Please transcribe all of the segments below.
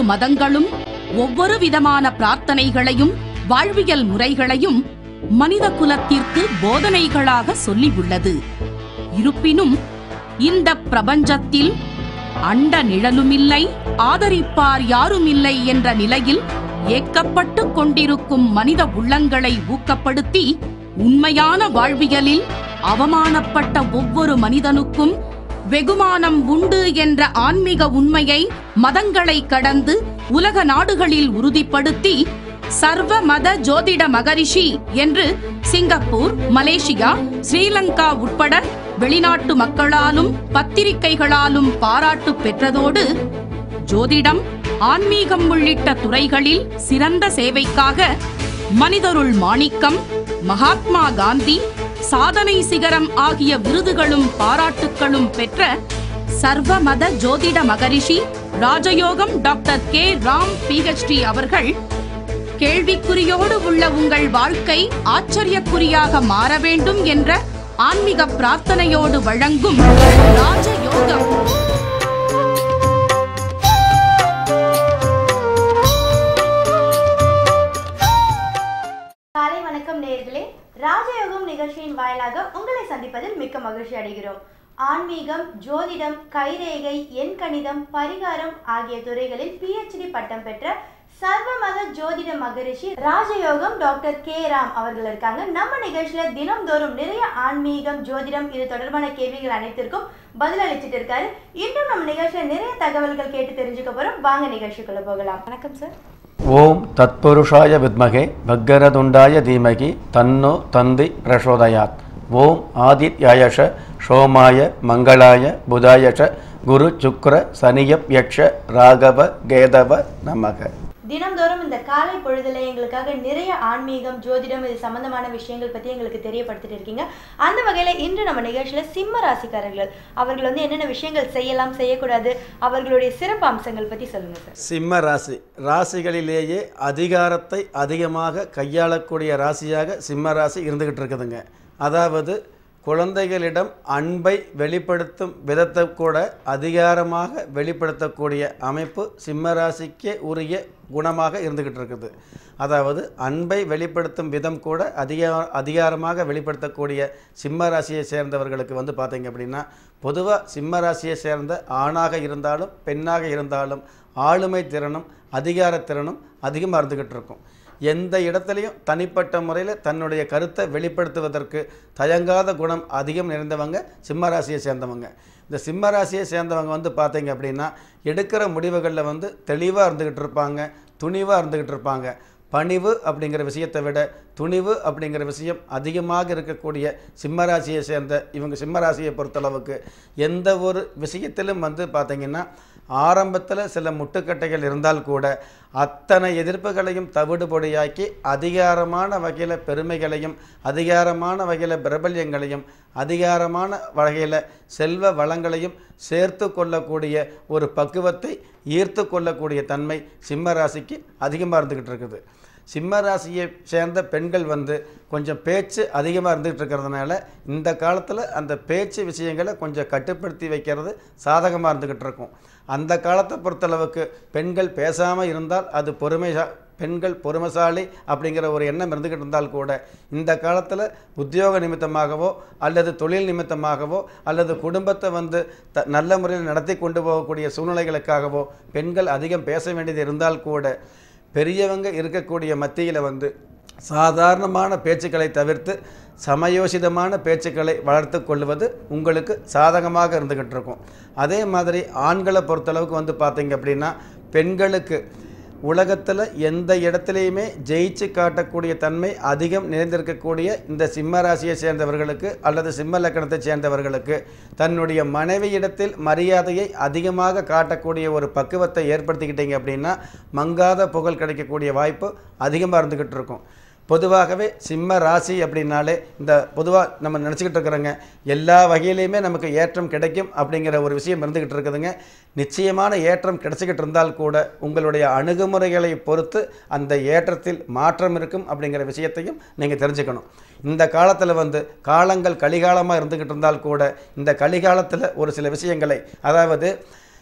மதங்களும் ஒவ்வொரு விதமான பிரார்த்தனைகளையும் வாழ்வியல் முறைகளையும் மனித குலத்திற்கு போதனைகளாக சொல்லியுள்ளது இருப்பினும் இந்த பிரபஞ்சத்தில் அண்ட நிழலுமில்லை ஆதரிப்பார் யாருமில்லை என்ற நிலையில் ஏக்கப்பட்டு கொண்டிருக்கும் மனித உள்ளங்களை ஊக்கப்படுத்தி உண்மையான வாழ்வியலில் அவமானப்பட்ட ஒவ்வொரு மனிதனுக்கும் வெகுமானம் உண்டு என்ற ஆன்மீக உண்மையை மதங்களை கடந்து உலக நாடுகளில் உறுதிப்படுத்தி சர்வ மத ஜோதிட மகரிஷி என்று சிங்கப்பூர் மலேசியா ஸ்ரீலங்கா உட்பட வெளிநாட்டு மக்களாலும் பத்திரிகைகளாலும் பாராட்டு பெற்றதோடு ஜோதிடம் ஆன்மீகம் உள்ளிட்ட துறைகளில் சிறந்த சேவைக்காக மனிதருள் மாணிக்கம் மகாத்மா காந்தி சாதனை சிகரம் ஆகிய விருதுகளும் பாராட்டுக்களும் பெற்ற சர்வமத ஜோதிட மகரிஷி ராஜயோகம் டாக்டர் கே ராம் பிஹெச்டி அவர்கள் கேள்விக்குறியோடு உள்ள உங்கள் வாழ்க்கை ஆச்சரியக்குறியாக மாற வேண்டும் என்ற ஆன்மீக பிரார்த்தனையோடு வழங்கும் ராஜயோகம் காலை வணக்கம் நேயர்களே ராஜயோகம் நிகழ்ச்சியின் வாயிலாக உங்களை சந்திப்பதில் மிக்க மகிழ்ச்சி அடைகிறோம் ஆன்மீகம் ஜோதிடம் கைரேகை எண்கணிதம் பரிகாரம் ஆகிய துறைகளில் பிஹெச்டி பட்டம் பெற்ற சர்வமத ஜோதிட மகரிஷி ராஜயோகம் டாக்டர் கே ராம் அவர்கள் இருக்காங்க நம்ம நிகழ்ச்சியில தினம்தோறும் நிறைய ஆன்மீகம் ஜோதிடம் இது தொடர்பான கேள்விகள் அனைத்திற்கும் பதில் அளிச்சிட்டு இருக்காரு இன்றும் நம்ம நிகழ்ச்சியில நிறைய தகவல்கள் கேட்டு தெரிஞ்சுக்க போறோம் வாங்க நிகழ்ச்சிக்குள்ள போகலாம் வணக்கம் சார் ஓம் தத்புருஷாய வித்மகே பக்கரதுண்டாய தீமகி தன்னோ தந்தி பிரசோதயாத் ஓம் ஆதித்யாயஷ சோமாய மங்களாய புதாயஷ குரு சுக்ர சனியப் யக்ஷ ராகவ கேதவ நமக தினம்தோறும் இந்த காலை பொழுதுல எங்களுக்காக நிறைய ஆன்மீகம் ஜோதிடம் இது சம்பந்தமான விஷயங்கள் பத்தி எங்களுக்கு தெரியப்படுத்திட்டு இருக்கீங்க அந்த வகையில இன்று நம்ம நிகழ்ச்சியில சிம்ம ராசிக்காரர்கள் அவர்கள் வந்து என்னென்ன விஷயங்கள் செய்யலாம் செய்யக்கூடாது அவர்களுடைய சிறப்பு அம்சங்கள் பத்தி சொல்லுங்க சார் சிம்ம ராசி ராசிகளிலேயே அதிகாரத்தை அதிகமாக கையாளக்கூடிய ராசியாக சிம்ம ராசி இருந்துகிட்டு இருக்குதுங்க அதாவது குழந்தைகளிடம் அன்பை வெளிப்படுத்தும் விதத்தை கூட அதிகாரமாக வெளிப்படுத்தக்கூடிய அமைப்பு சிம்ம ராசிக்கே உரிய குணமாக இருந்துகிட்டு இருக்குது அதாவது அன்பை வெளிப்படுத்தும் விதம் கூட அதிக அதிகாரமாக வெளிப்படுத்தக்கூடிய சிம்ம ராசியை சேர்ந்தவர்களுக்கு வந்து பார்த்தீங்க அப்படின்னா பொதுவாக சிம்ம ராசியை சேர்ந்த ஆணாக இருந்தாலும் பெண்ணாக இருந்தாலும் ஆளுமை திறனும் அதிகார திறனும் அதிகமாக இருந்துக்கிட்டு இருக்கும் எந்த இடத்துலையும் தனிப்பட்ட முறையில் தன்னுடைய கருத்தை வெளிப்படுத்துவதற்கு தயங்காத குணம் அதிகம் நிறைந்தவங்க சிம்ம ராசியை சேர்ந்தவங்க இந்த சிம்ம ராசியை சேர்ந்தவங்க வந்து பார்த்தீங்க அப்படின்னா எடுக்கிற முடிவுகளில் வந்து தெளிவாக இருந்துக்கிட்டு இருப்பாங்க துணிவாக இருந்துக்கிட்டு இருப்பாங்க பணிவு அப்படிங்கிற விஷயத்தை விட துணிவு அப்படிங்கிற விஷயம் அதிகமாக இருக்கக்கூடிய சிம்மராசியை சேர்ந்த இவங்க சிம்மராசியை பொறுத்தளவுக்கு எந்த ஒரு விஷயத்திலும் வந்து பார்த்திங்கன்னா ஆரம்பத்தில் சில முட்டுக்கட்டைகள் இருந்தால் கூட அத்தனை எதிர்ப்புகளையும் தவிடுபொடியாக்கி அதிகாரமான வகையில் பெருமைகளையும் அதிகாரமான வகையில் பிரபல்யங்களையும் அதிகாரமான வகையில் செல்வ வளங்களையும் சேர்த்து கொள்ளக்கூடிய ஒரு பக்குவத்தை ஈர்த்து கொள்ளக்கூடிய தன்மை சிம்ம ராசிக்கு அதிகமாக இருந்துக்கிட்டு இருக்குது சிம்ம ராசியை சேர்ந்த பெண்கள் வந்து கொஞ்சம் பேச்சு அதிகமாக இருந்துகிட்டு இருக்கிறதுனால இந்த காலத்தில் அந்த பேச்சு விஷயங்களை கொஞ்சம் கட்டுப்படுத்தி வைக்கிறது சாதகமாக இருந்துக்கிட்டு இருக்கும் அந்த காலத்தை பொறுத்தளவுக்கு பெண்கள் பேசாமல் இருந்தால் அது பொறுமை பெண்கள் பொறுமைசாலி அப்படிங்கிற ஒரு எண்ணம் இருந்துக்கிட்டு இருந்தால் கூட இந்த காலத்தில் உத்தியோக நிமித்தமாகவோ அல்லது தொழில் நிமித்தமாகவோ அல்லது குடும்பத்தை வந்து த நல்ல முறையில் நடத்தி கொண்டு போகக்கூடிய சூழ்நிலைகளுக்காகவோ பெண்கள் அதிகம் பேச வேண்டியது இருந்தால் கூட பெரியவங்க இருக்கக்கூடிய மத்தியில் வந்து சாதாரணமான பேச்சுக்களை தவிர்த்து சமயோசிதமான பேச்சுக்களை வளர்த்து கொள்வது உங்களுக்கு சாதகமாக இருந்துக்கிட்டு இருக்கும் அதே மாதிரி ஆண்களை பொறுத்தளவுக்கு வந்து பார்த்தீங்க அப்படின்னா பெண்களுக்கு உலகத்தில் எந்த இடத்துலையுமே ஜெயிச்சு காட்டக்கூடிய தன்மை அதிகம் நிறைந்திருக்கக்கூடிய இந்த சிம்ம ராசியை சேர்ந்தவர்களுக்கு அல்லது சிம்ம லக்கணத்தை சேர்ந்தவர்களுக்கு தன்னுடைய மனைவியிடத்தில் மரியாதையை அதிகமாக காட்டக்கூடிய ஒரு பக்குவத்தை ஏற்படுத்திக்கிட்டீங்க அப்படின்னா மங்காத புகழ் கிடைக்கக்கூடிய வாய்ப்பு அதிகமாக இருந்துக்கிட்டு இருக்கும் பொதுவாகவே சிம்ம ராசி அப்படின்னாலே இந்த பொதுவாக நம்ம நினச்சிக்கிட்டு இருக்கிறோங்க எல்லா வகையிலையுமே நமக்கு ஏற்றம் கிடைக்கும் அப்படிங்கிற ஒரு விஷயம் இருந்துக்கிட்டு இருக்குதுங்க நிச்சயமான ஏற்றம் கிடைச்சிக்கிட்டு இருந்தால் கூட உங்களுடைய அணுகுமுறைகளை பொறுத்து அந்த ஏற்றத்தில் மாற்றம் இருக்கும் அப்படிங்கிற விஷயத்தையும் நீங்கள் தெரிஞ்சுக்கணும் இந்த காலத்தில் வந்து காலங்கள் கலிகாலமாக இருந்துக்கிட்டு இருந்தால் கூட இந்த கலிகாலத்தில் ஒரு சில விஷயங்களை அதாவது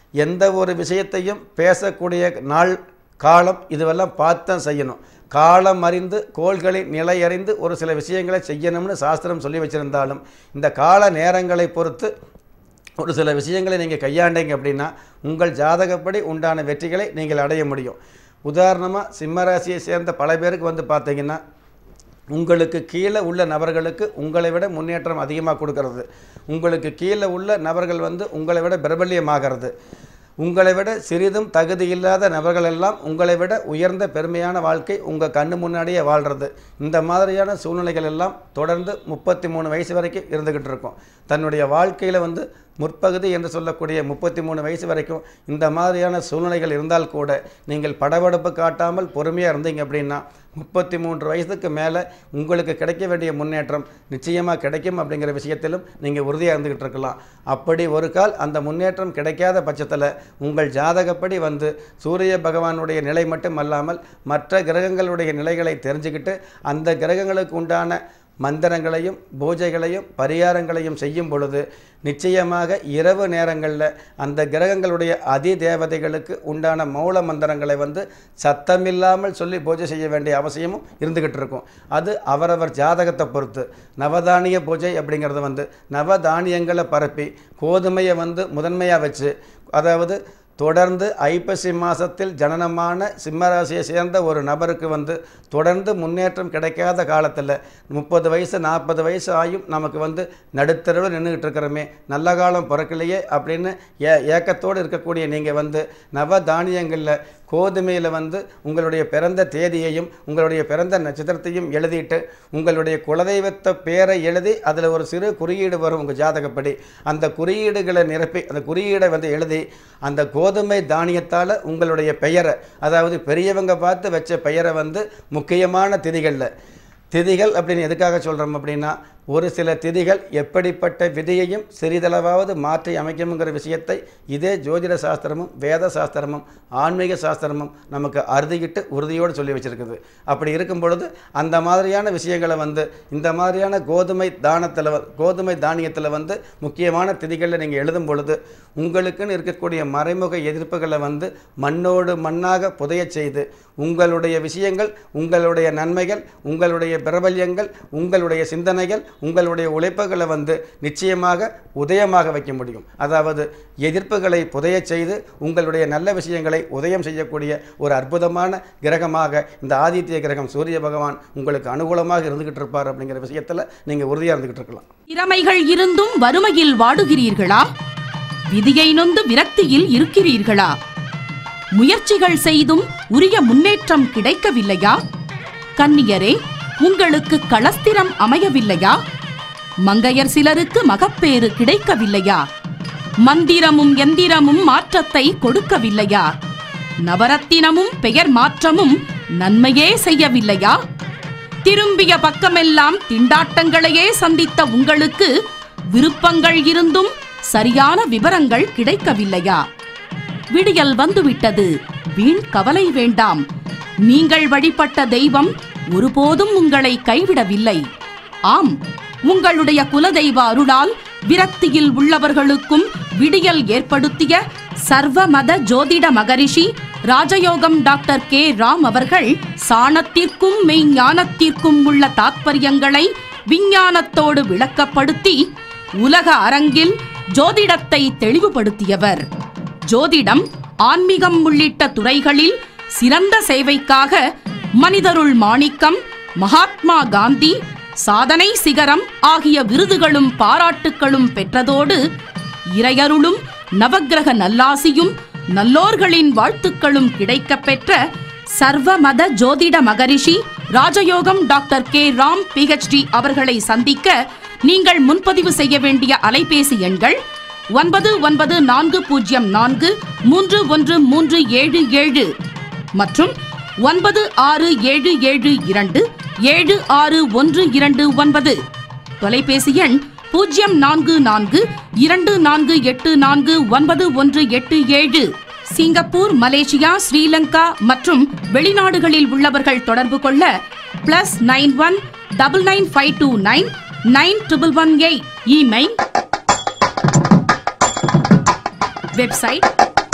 எந்த ஒரு விஷயத்தையும் பேசக்கூடிய நாள் காலம் இதுவெல்லாம் பார்த்து தான் செய்யணும் காலம் அறிந்து கோள்களின் நிலை அறிந்து ஒரு சில விஷயங்களை செய்யணும்னு சாஸ்திரம் சொல்லி வச்சிருந்தாலும் இந்த கால நேரங்களை பொறுத்து ஒரு சில விஷயங்களை நீங்கள் கையாண்டீங்க அப்படின்னா உங்கள் ஜாதகப்படி உண்டான வெற்றிகளை நீங்கள் அடைய முடியும் உதாரணமாக சிம்மராசியை சேர்ந்த பல பேருக்கு வந்து பார்த்தீங்கன்னா உங்களுக்கு கீழே உள்ள நபர்களுக்கு உங்களை விட முன்னேற்றம் அதிகமாக கொடுக்கறது உங்களுக்கு கீழே உள்ள நபர்கள் வந்து உங்களை விட பிரபல்யமாகிறது உங்களை விட சிறிதும் தகுதி இல்லாத நபர்கள் எல்லாம் உங்களை விட உயர்ந்த பெருமையான வாழ்க்கை உங்கள் கண்ணு முன்னாடியே வாழ்கிறது இந்த மாதிரியான சூழ்நிலைகள் எல்லாம் தொடர்ந்து முப்பத்தி மூணு வயசு வரைக்கும் இருந்துக்கிட்டு இருக்கும் தன்னுடைய வாழ்க்கையில் வந்து முற்பகுதி என்று சொல்லக்கூடிய முப்பத்தி மூணு வயசு வரைக்கும் இந்த மாதிரியான சூழ்நிலைகள் இருந்தால் கூட நீங்கள் படபடப்பு காட்டாமல் பொறுமையாக இருந்தீங்க அப்படின்னா முப்பத்தி மூன்று வயசுக்கு மேலே உங்களுக்கு கிடைக்க வேண்டிய முன்னேற்றம் நிச்சயமாக கிடைக்கும் அப்படிங்கிற விஷயத்திலும் நீங்கள் உறுதியாக இருந்துக்கிட்டு இருக்கலாம் அப்படி ஒரு கால் அந்த முன்னேற்றம் கிடைக்காத பட்சத்தில் உங்கள் ஜாதகப்படி வந்து சூரிய பகவானுடைய நிலை மட்டும் அல்லாமல் மற்ற கிரகங்களுடைய நிலைகளை தெரிஞ்சுக்கிட்டு அந்த கிரகங்களுக்கு உண்டான மந்திரங்களையும் பூஜைகளையும் பரிகாரங்களையும் செய்யும் பொழுது நிச்சயமாக இரவு நேரங்களில் அந்த கிரகங்களுடைய அதி தேவதைகளுக்கு உண்டான மௌல மந்திரங்களை வந்து சத்தமில்லாமல் சொல்லி பூஜை செய்ய வேண்டிய அவசியமும் இருந்துக்கிட்டு இருக்கும் அது அவரவர் ஜாதகத்தை பொறுத்து நவதானிய பூஜை அப்படிங்கிறது வந்து நவதானியங்களை பரப்பி கோதுமையை வந்து முதன்மையாக வச்சு அதாவது தொடர்ந்து ஐப்பசி மாதத்தில் ஜனனமான சிம்மராசியை சேர்ந்த ஒரு நபருக்கு வந்து தொடர்ந்து முன்னேற்றம் கிடைக்காத காலத்தில் முப்பது வயசு நாற்பது வயசு ஆயும் நமக்கு வந்து நடுத்தரவில் நின்றுக்கிட்டு இருக்கிறோமே நல்ல காலம் பிறக்கலையே அப்படின்னு ஏ ஏக்கத்தோடு இருக்கக்கூடிய நீங்கள் வந்து நவ தானியங்களில் கோதுமையில் வந்து உங்களுடைய பிறந்த தேதியையும் உங்களுடைய பிறந்த நட்சத்திரத்தையும் எழுதிட்டு உங்களுடைய குலதெய்வத்தை பேரை எழுதி அதில் ஒரு சிறு குறியீடு வரும் உங்கள் ஜாதகப்படி அந்த குறியீடுகளை நிரப்பி அந்த குறியீடை வந்து எழுதி அந்த கோதுமை தானியத்தால் உங்களுடைய பெயரை அதாவது பெரியவங்க பார்த்து வச்ச பெயரை வந்து முக்கியமான திதிகளில் திதிகள் அப்படின்னு எதுக்காக சொல்கிறோம் அப்படின்னா ஒரு சில திதிகள் எப்படிப்பட்ட விதியையும் சிறிதளவாவது மாற்றி அமைக்கும்ங்கிற விஷயத்தை இதே ஜோதிட சாஸ்திரமும் வேத சாஸ்திரமும் ஆன்மீக சாஸ்திரமும் நமக்கு அறுதிக்கிட்டு உறுதியோடு சொல்லி வச்சிருக்குது அப்படி இருக்கும் பொழுது அந்த மாதிரியான விஷயங்களை வந்து இந்த மாதிரியான கோதுமை தானத்தில் வ- கோதுமை தானியத்தில் வந்து முக்கியமான திதிகளில் நீங்கள் எழுதும் பொழுது உங்களுக்குன்னு இருக்கக்கூடிய மறைமுக எதிர்ப்புகளை வந்து மண்ணோடு மண்ணாக புதையச் செய்து உங்களுடைய விஷயங்கள் உங்களுடைய நன்மைகள் உங்களுடைய பிரபல்யங்கள் உங்களுடைய சிந்தனைகள் உங்களுடைய உழைப்புகளை வந்து நிச்சயமாக உதயமாக வைக்க முடியும் அதாவது எதிர்ப்புகளை புதையச் செய்து உங்களுடைய நல்ல விஷயங்களை உதயம் செய்யக்கூடிய ஒரு அற்புதமான கிரகமாக இந்த ஆதித்ய கிரகம் சூரிய பகவான் உங்களுக்கு அனுகூலமாக இருந்துகிட்டு இருப்பார் அப்படிங்கிற விஷயத்தில் நீங்கள் உறுதியாக இருந்துகிட்டு இருக்கலாம் திறமைகள் இருந்தும் வறுமையில் வாடுகிறீர்களா விதியை நொந்து விரக்தியில் இருக்கிறீர்களா முயற்சிகள் செய்தும் உரிய முன்னேற்றம் கிடைக்கவில்லையா கன்னியரே உங்களுக்கு களஸ்திரம் அமையவில்லையா மங்கையர் சிலருக்கு மகப்பேறு கிடைக்கவில்லையா மந்திரமும் எந்திரமும் மாற்றத்தை கொடுக்கவில்லையா நவரத்தினமும் பெயர் மாற்றமும் நன்மையே செய்யவில்லையா திரும்பிய பக்கமெல்லாம் திண்டாட்டங்களையே சந்தித்த உங்களுக்கு விருப்பங்கள் இருந்தும் சரியான விவரங்கள் கிடைக்கவில்லையா விடியல் வந்துவிட்டது வீண் கவலை வேண்டாம் நீங்கள் வழிபட்ட தெய்வம் ஒருபோதும் உங்களை கைவிடவில்லை ஆம் உங்களுடைய குலதெய்வ அருளால் விரக்தியில் உள்ளவர்களுக்கும் விடியல் ஏற்படுத்திய சர்வமத ஜோதிட மகரிஷி ராஜயோகம் டாக்டர் கே ராம் அவர்கள் சாணத்திற்கும் மெய்ஞானத்திற்கும் உள்ள தாத்பரியங்களை விஞ்ஞானத்தோடு விளக்கப்படுத்தி உலக அரங்கில் ஜோதிடத்தை தெளிவுபடுத்தியவர் ஜோதிடம் ஆன்மீகம் உள்ளிட்ட துறைகளில் சிறந்த சேவைக்காக மனிதருள் மாணிக்கம் மகாத்மா காந்தி சாதனை சிகரம் ஆகிய விருதுகளும் பாராட்டுக்களும் பெற்றதோடு இறையருளும் நவக்கிரக நல்லாசியும் நல்லோர்களின் வாழ்த்துக்களும் கிடைக்கப் பெற்ற சர்வமத ஜோதிட மகரிஷி ராஜயோகம் டாக்டர் கே ராம் பிஹெச்டி அவர்களை சந்திக்க நீங்கள் முன்பதிவு செய்ய வேண்டிய அலைபேசி எண்கள் ஒன்பது ஒன்பது நான்கு பூஜ்ஜியம் நான்கு மூன்று ஒன்று மூன்று ஏழு ஏழு மற்றும் ஒன்பது ஆறு ஏழு ஏழு இரண்டு ஏழு ஆறு ஒன்று இரண்டு ஒன்பது தொலைபேசி எண் பூஜ்ஜியம் நான்கு நான்கு இரண்டு நான்கு எட்டு நான்கு ஒன்பது ஒன்று எட்டு ஏழு சிங்கப்பூர் மலேசியா ஸ்ரீலங்கா மற்றும் வெளிநாடுகளில் உள்ளவர்கள் தொடர்பு கொள்ள plus nine one double nine five two nine nine triple one eight email website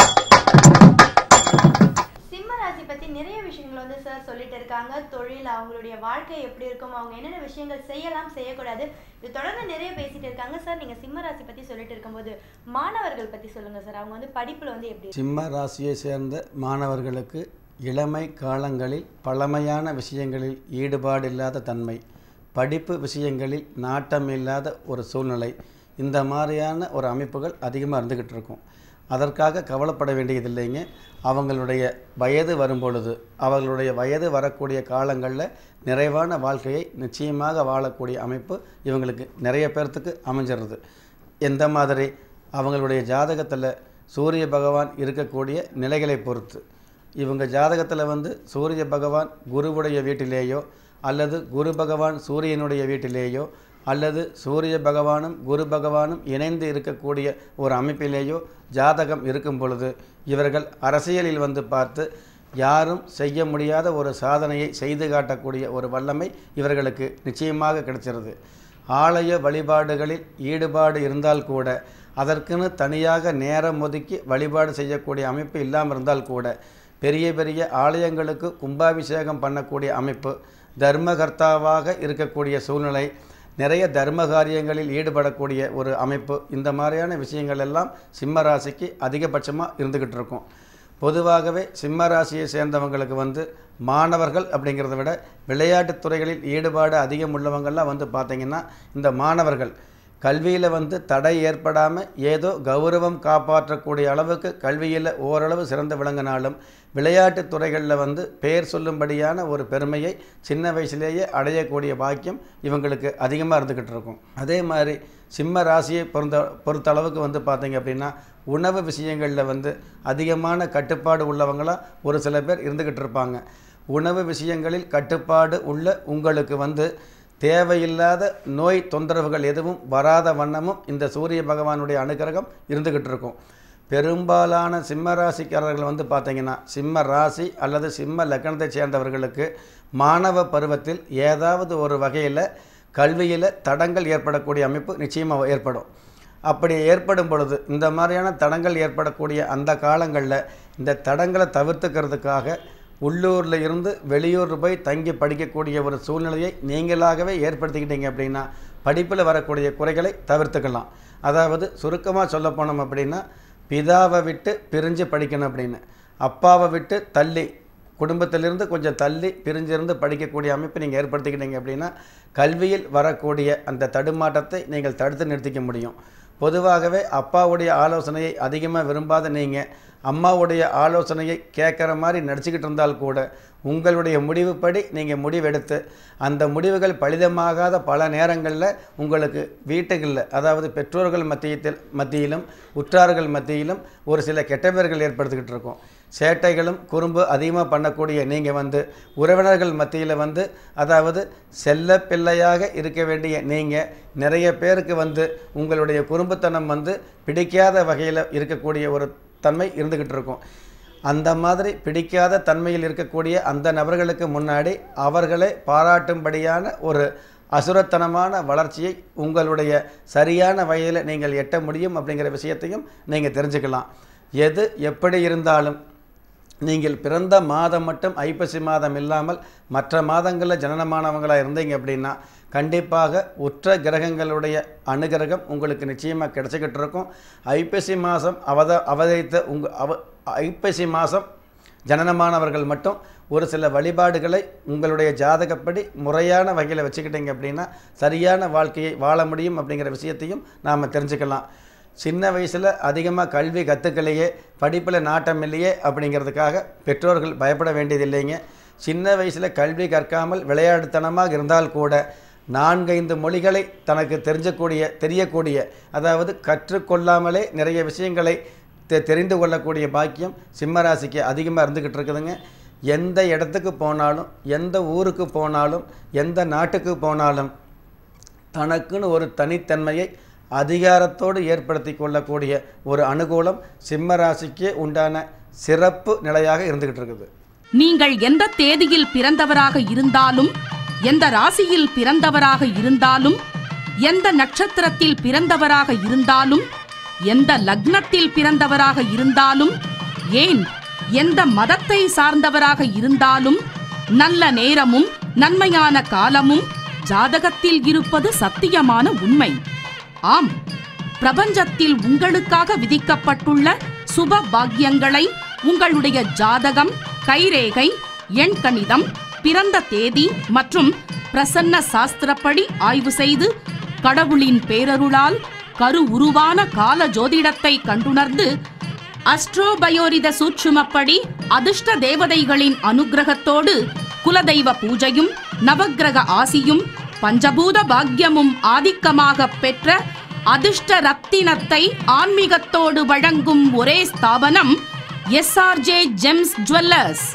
பத்தி நிறைய விஷயங்கள் வந்து சார் சொல்லிட்டு இருக்காங்க தொழில் அவங்களுடைய வாழ்க்கை எப்படி இருக்கும் அவங்க என்னென்ன விஷயங்கள் செய்யலாம் செய்யக்கூடாது இது தொடர்ந்து நிறைய பேசிட்டு இருக்காங்க சார் நீங்க சிம்ம ராசி பத்தி சொல்லிட்டு இருக்கும்போது மாணவர்கள் பத்தி சொல்லுங்க சார் அவங்க வந்து படிப்புல வந்து எப்படி சிம்ம ராசியை சேர்ந்த மாணவர்களுக்கு இளமை காலங்களில் பழமையான விஷயங்களில் ஈடுபாடு இல்லாத தன்மை படிப்பு விஷயங்களில் நாட்டம் இல்லாத ஒரு சூழ்நிலை இந்த மாதிரியான ஒரு அமைப்புகள் அதிகமாக இருந்துக்கிட்டு இருக்கும் அதற்காக கவலைப்பட வேண்டியதில்லைங்க அவங்களுடைய வயது வரும்பொழுது அவர்களுடைய வயது வரக்கூடிய காலங்களில் நிறைவான வாழ்க்கையை நிச்சயமாக வாழக்கூடிய அமைப்பு இவங்களுக்கு நிறைய பேர்த்துக்கு அமைஞ்சிருது எந்த மாதிரி அவங்களுடைய ஜாதகத்தில் சூரிய பகவான் இருக்கக்கூடிய நிலைகளை பொறுத்து இவங்க ஜாதகத்தில் வந்து சூரிய பகவான் குருவுடைய வீட்டிலேயோ அல்லது குரு பகவான் சூரியனுடைய வீட்டிலேயோ அல்லது சூரிய பகவானும் குரு பகவானும் இணைந்து இருக்கக்கூடிய ஒரு அமைப்பிலேயோ ஜாதகம் இருக்கும் பொழுது இவர்கள் அரசியலில் வந்து பார்த்து யாரும் செய்ய முடியாத ஒரு சாதனையை செய்து காட்டக்கூடிய ஒரு வல்லமை இவர்களுக்கு நிச்சயமாக கிடைச்சிருது ஆலய வழிபாடுகளில் ஈடுபாடு இருந்தால் கூட அதற்குன்னு தனியாக நேரம் ஒதுக்கி வழிபாடு செய்யக்கூடிய அமைப்பு இல்லாமல் இருந்தால் கூட பெரிய பெரிய ஆலயங்களுக்கு கும்பாபிஷேகம் பண்ணக்கூடிய அமைப்பு தர்மகர்த்தாவாக இருக்கக்கூடிய சூழ்நிலை நிறைய தர்ம காரியங்களில் ஈடுபடக்கூடிய ஒரு அமைப்பு இந்த மாதிரியான விஷயங்கள் எல்லாம் சிம்ம ராசிக்கு அதிகபட்சமாக இருந்துக்கிட்டு இருக்கும் பொதுவாகவே சிம்ம ராசியை சேர்ந்தவங்களுக்கு வந்து மாணவர்கள் அப்படிங்கிறத விட விளையாட்டுத் துறைகளில் ஈடுபாடு அதிகம் உள்ளவங்கள்லாம் வந்து பார்த்திங்கன்னா இந்த மாணவர்கள் கல்வியில் வந்து தடை ஏற்படாமல் ஏதோ கௌரவம் காப்பாற்றக்கூடிய அளவுக்கு கல்வியில் ஓரளவு சிறந்து விளங்கினாலும் விளையாட்டுத் துறைகளில் வந்து பெயர் சொல்லும்படியான ஒரு பெருமையை சின்ன வயசுலேயே அடையக்கூடிய பாக்கியம் இவங்களுக்கு அதிகமாக இருந்துக்கிட்டு இருக்கும் அதே மாதிரி சிம்ம ராசியை பொறுத்த பொறுத்த அளவுக்கு வந்து பார்த்தீங்க அப்படின்னா உணவு விஷயங்களில் வந்து அதிகமான கட்டுப்பாடு உள்ளவங்களாம் ஒரு சில பேர் இருந்துக்கிட்டு இருப்பாங்க உணவு விஷயங்களில் கட்டுப்பாடு உள்ள உங்களுக்கு வந்து தேவையில்லாத நோய் தொந்தரவுகள் எதுவும் வராத வண்ணமும் இந்த சூரிய பகவானுடைய அனுகிரகம் இருந்துக்கிட்டு இருக்கும் பெரும்பாலான சிம்ம ராசிக்காரர்கள் வந்து பார்த்தீங்கன்னா சிம்ம ராசி அல்லது சிம்ம லக்னத்தை சேர்ந்தவர்களுக்கு மாணவ பருவத்தில் ஏதாவது ஒரு வகையில் கல்வியில் தடங்கள் ஏற்படக்கூடிய அமைப்பு நிச்சயமாக ஏற்படும் அப்படி ஏற்படும் பொழுது இந்த மாதிரியான தடங்கள் ஏற்படக்கூடிய அந்த காலங்களில் இந்த தடங்களை தவிர்த்துக்கிறதுக்காக உள்ளூரில் இருந்து வெளியூர் போய் தங்கி படிக்கக்கூடிய ஒரு சூழ்நிலையை நீங்களாகவே ஏற்படுத்திக்கிட்டீங்க அப்படின்னா படிப்பில் வரக்கூடிய குறைகளை தவிர்த்துக்கலாம் அதாவது சுருக்கமாக சொல்ல போனோம் அப்படின்னா பிதாவை விட்டு பிரிஞ்சு படிக்கணும் அப்படின்னு அப்பாவை விட்டு தள்ளி குடும்பத்திலிருந்து கொஞ்சம் தள்ளி பிரிஞ்சிருந்து படிக்கக்கூடிய அமைப்பு நீங்கள் ஏற்படுத்திக்கிட்டீங்க அப்படின்னா கல்வியில் வரக்கூடிய அந்த தடுமாற்றத்தை நீங்கள் தடுத்து நிறுத்திக்க முடியும் பொதுவாகவே அப்பாவுடைய ஆலோசனையை அதிகமாக விரும்பாத நீங்கள் அம்மாவுடைய ஆலோசனையை கேட்குற மாதிரி நடிச்சுக்கிட்டு இருந்தால் கூட உங்களுடைய முடிவுப்படி நீங்கள் முடிவெடுத்து அந்த முடிவுகள் பலிதமாகாத பல நேரங்களில் உங்களுக்கு வீட்டுகளில் அதாவது பெற்றோர்கள் மத்தியத்தில் மத்தியிலும் உற்றார்கள் மத்தியிலும் ஒரு சில கெட்ட பேர்கள் ஏற்படுத்திக்கிட்டு இருக்கோம் சேட்டைகளும் குறும்பு அதிகமாக பண்ணக்கூடிய நீங்கள் வந்து உறவினர்கள் மத்தியில் வந்து அதாவது செல்ல பிள்ளையாக இருக்க வேண்டிய நீங்கள் நிறைய பேருக்கு வந்து உங்களுடைய குறும்புத்தனம் வந்து பிடிக்காத வகையில் இருக்கக்கூடிய ஒரு தன்மை இருந்துக்கிட்டு இருக்கும் அந்த மாதிரி பிடிக்காத தன்மையில் இருக்கக்கூடிய அந்த நபர்களுக்கு முன்னாடி அவர்களை பாராட்டும்படியான ஒரு அசுரத்தனமான வளர்ச்சியை உங்களுடைய சரியான வயதில் நீங்கள் எட்ட முடியும் அப்படிங்கிற விஷயத்தையும் நீங்கள் தெரிஞ்சுக்கலாம் எது எப்படி இருந்தாலும் நீங்கள் பிறந்த மாதம் மட்டும் ஐப்பசி மாதம் இல்லாமல் மற்ற மாதங்களில் ஜனனமானவங்களாக இருந்தீங்க அப்படின்னா கண்டிப்பாக உற்ற கிரகங்களுடைய அனுகிரகம் உங்களுக்கு நிச்சயமாக கிடைச்சிக்கிட்டு இருக்கும் ஐப்பசி மாதம் அவத அவதரித்த உங்க அவ ஐப்பசி மாதம் ஜனனமானவர்கள் மட்டும் ஒரு சில வழிபாடுகளை உங்களுடைய ஜாதகப்படி முறையான வகையில் வச்சுக்கிட்டீங்க அப்படின்னா சரியான வாழ்க்கையை வாழ முடியும் அப்படிங்கிற விஷயத்தையும் நாம் தெரிஞ்சுக்கலாம் சின்ன வயசில் அதிகமாக கல்வி கற்றுக்கலையே படிப்பில் நாட்டம் இல்லையே அப்படிங்கிறதுக்காக பெற்றோர்கள் பயப்பட வேண்டியதில்லைங்க சின்ன வயசில் கல்வி கற்காமல் விளையாட்டுத்தனமாக இருந்தால் கூட நான்கைந்து மொழிகளை தனக்கு தெரிஞ்சக்கூடிய தெரியக்கூடிய அதாவது கற்றுக்கொள்ளாமலே நிறைய விஷயங்களை தெ தெரிந்து கொள்ளக்கூடிய பாக்கியம் சிம்மராசிக்கு அதிகமாக இருந்துக்கிட்டு இருக்குதுங்க எந்த இடத்துக்கு போனாலும் எந்த ஊருக்கு போனாலும் எந்த நாட்டுக்கு போனாலும் தனக்குன்னு ஒரு தனித்தன்மையை அதிகாரத்தோடு ஏற்படுத்தி கொள்ளக்கூடிய ஒரு அனுகூலம் சிம்ம ராசிக்கே உண்டான சிறப்பு நிலையாக இருந்துகிட்டு இருக்குது நீங்கள் எந்த தேதியில் பிறந்தவராக இருந்தாலும் எந்த ராசியில் பிறந்தவராக இருந்தாலும் எந்த நட்சத்திரத்தில் பிறந்தவராக இருந்தாலும் எந்த லக்னத்தில் பிறந்தவராக இருந்தாலும் ஏன் எந்த மதத்தை சார்ந்தவராக இருந்தாலும் நல்ல நேரமும் நன்மையான காலமும் ஜாதகத்தில் இருப்பது சத்தியமான உண்மை ஆம் பிரபஞ்சத்தில் உங்களுக்காக விதிக்கப்பட்டுள்ள சுப பாக்கியங்களை உங்களுடைய ஜாதகம் கைரேகை எண் கணிதம் பிறந்த தேதி மற்றும் பிரசன்ன சாஸ்திரப்படி ஆய்வு செய்து கடவுளின் பேரருளால் கரு உருவான கால ஜோதிடத்தை கண்டுணர்ந்து அஸ்ட்ரோபயோரித சூட்சுமப்படி அதிர்ஷ்ட தேவதைகளின் அனுக்கிரகத்தோடு குலதெய்வ பூஜையும் நவக்கிரக ஆசியும் பஞ்சபூத பாக்கியமும் ஆதிக்கமாக பெற்ற அதிர்ஷ்ட ரத்தினத்தை ஆன்மீகத்தோடு வழங்கும் ஒரே ஸ்தாபனம் எஸ்ஆர்ஜே ஜெம்ஸ் ஜுவல்லர்ஸ்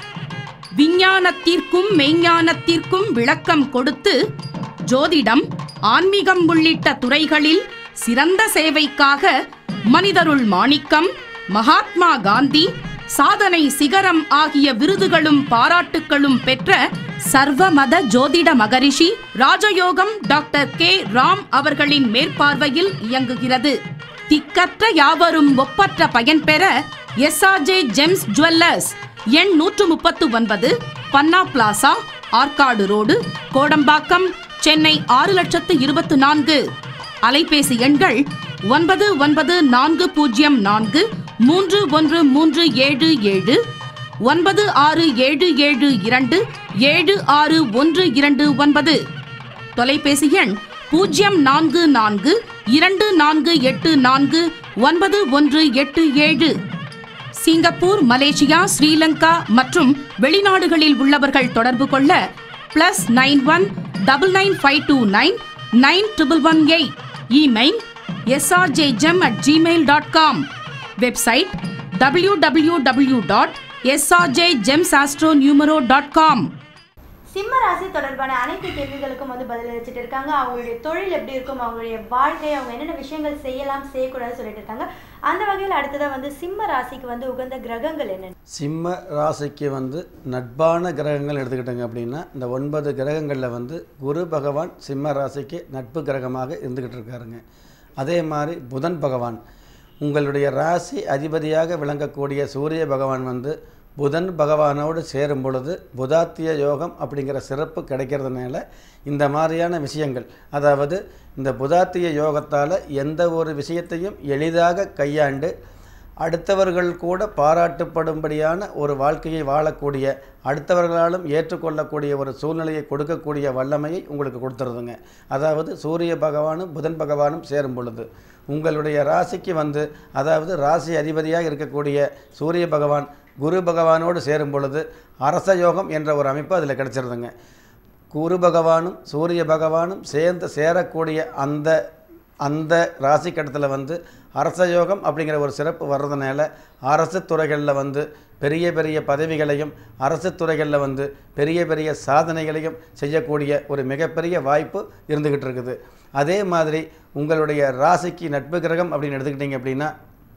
விஞ்ஞானத்திற்கும் மெய்ஞானத்திற்கும் விளக்கம் கொடுத்து ஜோதிடம் ஆன்மீகம் உள்ளிட்ட துறைகளில் சிறந்த சேவைக்காக மனிதருள் மாணிக்கம் மகாத்மா காந்தி சாதனை சிகரம் ஆகிய விருதுகளும் பாராட்டுக்களும் பெற்ற சர்வமத ஜோதிட மகரிஷி ராஜயோகம் டாக்டர் கே ராம் அவர்களின் மேற்பார்வையில் இயங்குகிறது திக்கற்ற யாவரும் ஒப்பற்ற பயன்பெற எஸ்ஆர்ஜே ஜெம்ஸ் ஜுவல்லர்ஸ் எண் நூற்று முப்பத்து ஒன்பது பன்னா பிளாசா ஆற்காடு ரோடு கோடம்பாக்கம் சென்னை ஆறு லட்சத்து இருபத்து நான்கு அலைபேசி எண்கள் ஒன்பது ஒன்பது நான்கு பூஜ்ஜியம் நான்கு மூன்று ஒன்று மூன்று ஏழு ஏழு ஒன்பது ஆறு ஏழு ஏழு இரண்டு ஏழு ஆறு ஒன்று இரண்டு ஒன்பது தொலைபேசி எண் பூஜ்ஜியம் நான்கு நான்கு இரண்டு நான்கு எட்டு நான்கு ஒன்பது ஒன்று எட்டு ஏழு சிங்கப்பூர் மலேசியா ஸ்ரீலங்கா மற்றும் வெளிநாடுகளில் உள்ளவர்கள் தொடர்பு கொள்ள plus nine one double nine five two nine nine triple one eight email SRJ gem at gmail dot com website W W W dot SRJ gems astro numero dot com சிம்ம ராசி தொடர்பான அனைத்து கேள்விகளுக்கும் வந்து பதில் அளிச்சிட்டு இருக்காங்க அவங்களுடைய தொழில் எப்படி இருக்கும் அவங்களுடைய வாழ்க்கை அவங்க என்னென்ன விஷயங்கள் செய்யலாம் செய்யக்கூடாதுன்னு சொல்லிட்டு இருக்காங்க அந்த வகையில் அடுத்ததாக வந்து சிம்ம ராசிக்கு வந்து உகந்த கிரகங்கள் என்னென்ன சிம்ம ராசிக்கு வந்து நட்பான கிரகங்கள் எடுத்துக்கிட்டோங்க அப்படின்னா இந்த ஒன்பது கிரகங்களில் வந்து குரு பகவான் சிம்ம ராசிக்கு நட்பு கிரகமாக இருந்துக்கிட்டு இருக்காருங்க அதே மாதிரி புதன் பகவான் உங்களுடைய ராசி அதிபதியாக விளங்கக்கூடிய சூரிய பகவான் வந்து புதன் பகவானோடு சேரும் பொழுது புதாத்திய யோகம் அப்படிங்கிற சிறப்பு கிடைக்கிறதுனால இந்த மாதிரியான விஷயங்கள் அதாவது இந்த புதாத்திய யோகத்தால் எந்த ஒரு விஷயத்தையும் எளிதாக கையாண்டு அடுத்தவர்கள் கூட பாராட்டுப்படும்படியான ஒரு வாழ்க்கையை வாழக்கூடிய அடுத்தவர்களாலும் ஏற்றுக்கொள்ளக்கூடிய ஒரு சூழ்நிலையை கொடுக்கக்கூடிய வல்லமையை உங்களுக்கு கொடுத்துருதுங்க அதாவது சூரிய பகவானும் புதன் பகவானும் சேரும் பொழுது உங்களுடைய ராசிக்கு வந்து அதாவது ராசி அதிபதியாக இருக்கக்கூடிய சூரிய பகவான் குரு பகவானோடு சேரும் பொழுது அரச யோகம் என்ற ஒரு அமைப்பு அதில் கிடச்சிருதுங்க குரு பகவானும் சூரிய பகவானும் சேர்ந்து சேரக்கூடிய அந்த அந்த ராசி கட்டத்தில் வந்து அரச யோகம் அப்படிங்கிற ஒரு சிறப்பு வர்றதுனால அரசு துறைகளில் வந்து பெரிய பெரிய பதவிகளையும் அரசு துறைகளில் வந்து பெரிய பெரிய சாதனைகளையும் செய்யக்கூடிய ஒரு மிகப்பெரிய வாய்ப்பு இருந்துக்கிட்டு இருக்குது அதே மாதிரி உங்களுடைய ராசிக்கு நட்பு கிரகம் அப்படின்னு எடுத்துக்கிட்டிங்க அப்படின்னா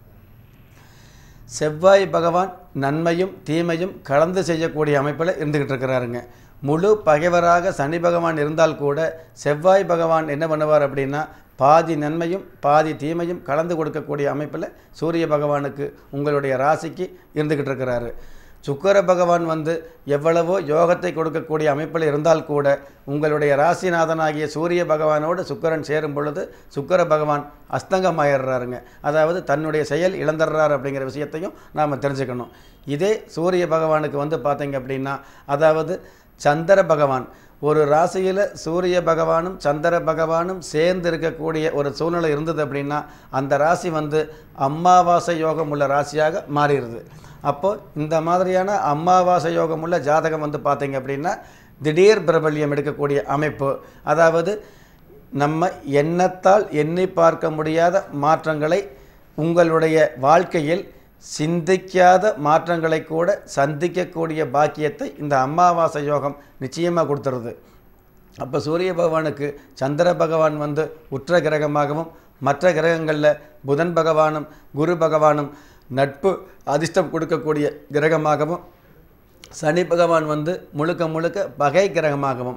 செவ்வாய் பகவான் நன்மையும் தீமையும் கலந்து செய்யக்கூடிய அமைப்பில் இருந்துக்கிட்டு இருக்கிறாருங்க முழு பகைவராக சனி பகவான் இருந்தால் கூட செவ்வாய் பகவான் என்ன பண்ணுவார் அப்படின்னா பாதி நன்மையும் பாதி தீமையும் கலந்து கொடுக்கக்கூடிய அமைப்பில் சூரிய பகவானுக்கு உங்களுடைய ராசிக்கு இருந்துக்கிட்டு இருக்கிறாரு சுக்கர பகவான் வந்து எவ்வளவோ யோகத்தை கொடுக்கக்கூடிய அமைப்பில் இருந்தால் கூட உங்களுடைய ராசிநாதனாகிய சூரிய பகவானோடு சுக்கரன் சேரும் பொழுது சுக்கர பகவான் அஸ்தங்கமாயிடுறாருங்க அதாவது தன்னுடைய செயல் இழந்துடுறார் அப்படிங்கிற விஷயத்தையும் நாம் தெரிஞ்சுக்கணும் இதே சூரிய பகவானுக்கு வந்து பார்த்தீங்க அப்படின்னா அதாவது சந்திர பகவான் ஒரு ராசியில் சூரிய பகவானும் சந்திர பகவானும் சேர்ந்து இருக்கக்கூடிய ஒரு சூழ்நிலை இருந்தது அப்படின்னா அந்த ராசி வந்து அமாவாசை யோகம் உள்ள ராசியாக மாறிடுது அப்போ இந்த மாதிரியான அமாவாசை யோகம் உள்ள ஜாதகம் வந்து பார்த்தீங்க அப்படின்னா திடீர் பிரபல்யம் எடுக்கக்கூடிய அமைப்பு அதாவது நம்ம எண்ணத்தால் எண்ணி பார்க்க முடியாத மாற்றங்களை உங்களுடைய வாழ்க்கையில் சிந்திக்காத மாற்றங்களை கூட சந்திக்கக்கூடிய பாக்கியத்தை இந்த அமாவாசை யோகம் நிச்சயமாக கொடுத்துருது அப்போ சூரிய பகவானுக்கு சந்திர பகவான் வந்து உற்ற கிரகமாகவும் மற்ற கிரகங்களில் புதன் பகவானும் குரு பகவானும் நட்பு அதிர்ஷ்டம் கொடுக்கக்கூடிய கிரகமாகவும் சனி பகவான் வந்து முழுக்க முழுக்க பகை கிரகமாகவும்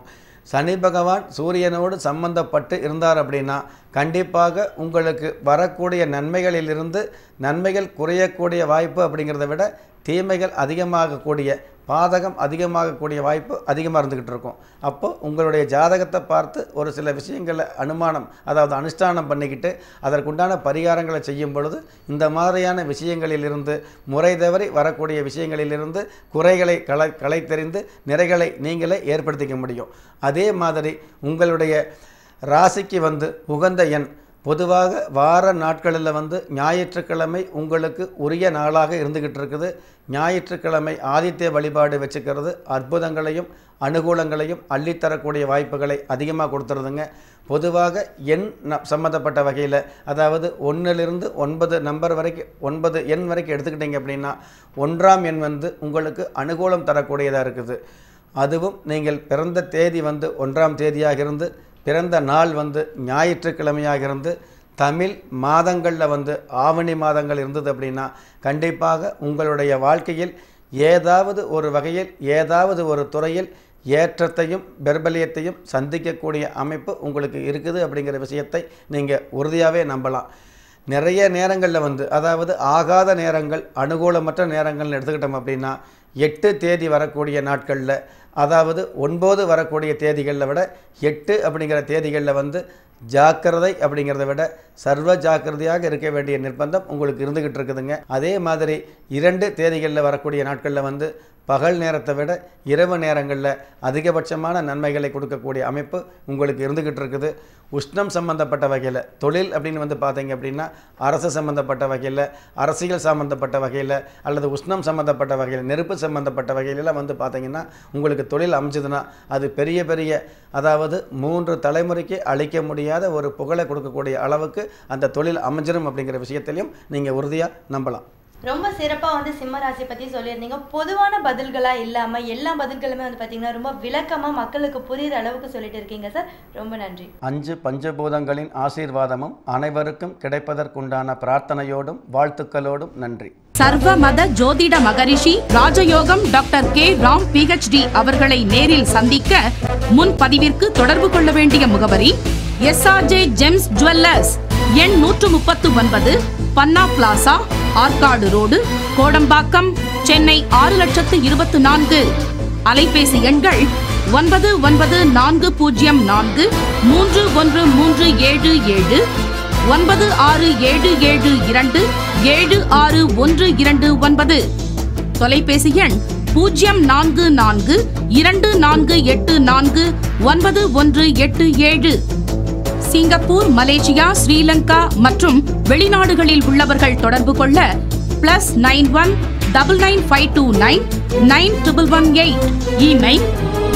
சனி பகவான் சூரியனோடு சம்பந்தப்பட்டு இருந்தார் அப்படின்னா கண்டிப்பாக உங்களுக்கு வரக்கூடிய நன்மைகளிலிருந்து நன்மைகள் குறையக்கூடிய வாய்ப்பு அப்படிங்கிறத விட தீமைகள் அதிகமாகக்கூடிய பாதகம் அதிகமாகக்கூடிய வாய்ப்பு அதிகமாக இருந்துக்கிட்டு இருக்கும் அப்போ உங்களுடைய ஜாதகத்தை பார்த்து ஒரு சில விஷயங்களை அனுமானம் அதாவது அனுஷ்டானம் பண்ணிக்கிட்டு அதற்குண்டான பரிகாரங்களை செய்யும் பொழுது இந்த மாதிரியான விஷயங்களிலிருந்து முறை தவறி வரக்கூடிய விஷயங்களிலிருந்து குறைகளை களை களைத்தெறிந்து நிறைகளை நீங்களே ஏற்படுத்திக்க முடியும் அதே மாதிரி உங்களுடைய ராசிக்கு வந்து உகந்த எண் பொதுவாக வார நாட்களில் வந்து ஞாயிற்றுக்கிழமை உங்களுக்கு உரிய நாளாக இருந்துக்கிட்டு இருக்குது ஞாயிற்றுக்கிழமை ஆதித்ய வழிபாடு வச்சுக்கிறது அற்புதங்களையும் அனுகூலங்களையும் அள்ளித்தரக்கூடிய வாய்ப்புகளை அதிகமாக கொடுத்துருதுங்க பொதுவாக எண் ந சம்மந்தப்பட்ட வகையில் அதாவது ஒன்றிலிருந்து ஒன்பது நம்பர் வரைக்கும் ஒன்பது எண் வரைக்கும் எடுத்துக்கிட்டிங்க அப்படின்னா ஒன்றாம் எண் வந்து உங்களுக்கு அனுகூலம் தரக்கூடியதாக இருக்குது அதுவும் நீங்கள் பிறந்த தேதி வந்து ஒன்றாம் தேதியாக இருந்து பிறந்த நாள் வந்து ஞாயிற்றுக்கிழமையாக இருந்து தமிழ் மாதங்களில் வந்து ஆவணி மாதங்கள் இருந்தது அப்படின்னா கண்டிப்பாக உங்களுடைய வாழ்க்கையில் ஏதாவது ஒரு வகையில் ஏதாவது ஒரு துறையில் ஏற்றத்தையும் பெர்பலியத்தையும் சந்திக்கக்கூடிய அமைப்பு உங்களுக்கு இருக்குது அப்படிங்கிற விஷயத்தை நீங்கள் உறுதியாகவே நம்பலாம் நிறைய நேரங்களில் வந்து அதாவது ஆகாத நேரங்கள் அனுகூலமற்ற நேரங்கள்னு எடுத்துக்கிட்டோம் அப்படின்னா எட்டு தேதி வரக்கூடிய நாட்களில் அதாவது ஒன்பது வரக்கூடிய தேதிகளில் விட எட்டு அப்படிங்கிற தேதிகளில் வந்து ஜாக்கிரதை அப்படிங்கிறத விட சர்வ ஜாக்கிரதையாக இருக்க வேண்டிய நிர்பந்தம் உங்களுக்கு இருந்துக்கிட்டு இருக்குதுங்க அதே மாதிரி இரண்டு தேதிகளில் வரக்கூடிய நாட்களில் வந்து பகல் நேரத்தை விட இரவு நேரங்களில் அதிகபட்சமான நன்மைகளை கொடுக்கக்கூடிய அமைப்பு உங்களுக்கு இருந்துக்கிட்டு இருக்குது உஷ்ணம் சம்பந்தப்பட்ட வகையில் தொழில் அப்படின்னு வந்து பார்த்தீங்க அப்படின்னா அரசு சம்பந்தப்பட்ட வகையில் அரசியல் சம்பந்தப்பட்ட வகையில் அல்லது உஷ்ணம் சம்பந்தப்பட்ட வகையில் நெருப்பு சம்பந்தப்பட்ட வகையிலலாம் வந்து பார்த்தீங்கன்னா உங்களுக்கு தொழில் அமைஞ்சதுன்னா அது பெரிய பெரிய அதாவது மூன்று தலைமுறைக்கு அழிக்க முடியாத ஒரு புகழை கொடுக்கக்கூடிய அளவுக்கு அந்த தொழில் அமைஞ்சிரும் அப்படிங்கிற விஷயத்திலையும் நீங்கள் உறுதியாக நம்பலாம் ரொம்ப சிறப்பா வந்து சிம்ம ராசி பத்தி சொல்லியிருந்தீங்க பொதுவான பதில்களா இல்லாம எல்லா பதில்களுமே வந்து பாத்தீங்கன்னா ரொம்ப விளக்கமா மக்களுக்கு புரியுற அளவுக்கு சொல்லிட்டு இருக்கீங்க சார் ரொம்ப நன்றி அஞ்சு பஞ்சபூதங்களின் ஆசீர்வாதமும் அனைவருக்கும் கிடைப்பதற்குண்டான பிரார்த்தனையோடும் வாழ்த்துக்களோடும் நன்றி சர்வ மத ஜோதிட மகரிஷி ராஜயோகம் டாக்டர் கே ராம் பிஹெச்டி அவர்களை நேரில் சந்திக்க முன்பதிவிற்கு தொடர்பு கொள்ள வேண்டிய முகவரி எஸ்ஆர்ஜே ஜெம்ஸ் ஜுவல்லர்ஸ் எண் நூற்று முப்பத்து ஒன்பது பன்னா பிளாசா ஆற்காடு ரோடு கோடம்பாக்கம் சென்னை ஆறு லட்சத்து இருபத்து நான்கு அலைபேசி எண்கள் ஒன்பது ஒன்பது நான்கு பூஜ்ஜியம் நான்கு மூன்று ஒன்று மூன்று ஏழு ஏழு ஒன்பது ஆறு ஏழு ஏழு இரண்டு ஏழு ஆறு ஒன்று இரண்டு ஒன்பது தொலைபேசி எண் பூஜ்ஜியம் நான்கு நான்கு இரண்டு நான்கு எட்டு நான்கு ஒன்பது ஒன்று எட்டு ஏழு சிங்கப்பூர் மலேசியா ஸ்ரீலங்கா மற்றும் வெளிநாடுகளில் உள்ளவர்கள் தொடர்பு கொள்ள plus nine one double nine five two nine nine triple one eight email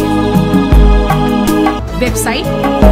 website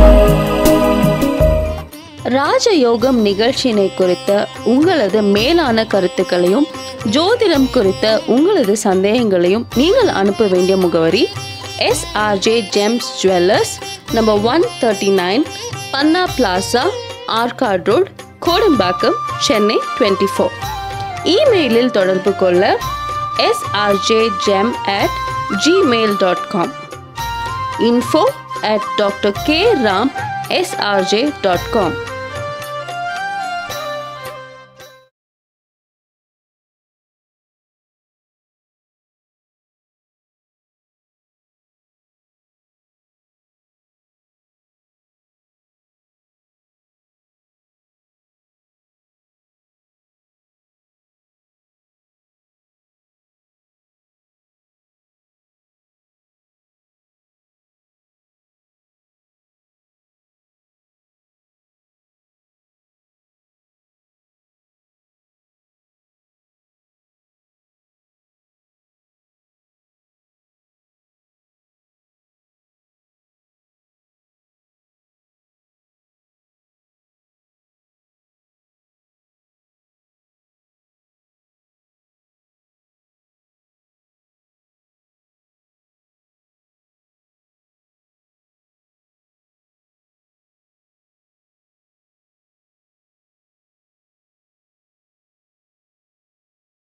ராஜயோகம் நிகழ்ச்சியினை குறித்த உங்களது மேலான கருத்துக்களையும் ஜோதிடம் குறித்த உங்களது சந்தேகங்களையும் நீங்கள் அனுப்ப வேண்டிய முகவரி SRJ gems jewellers number one thirty nine Panna plaza Arcot road Kodambakkam Chennai twenty four இமெயிலில் தொடர்பு கொள்ள SRJ gem at gmail dot com info at drkram srj.com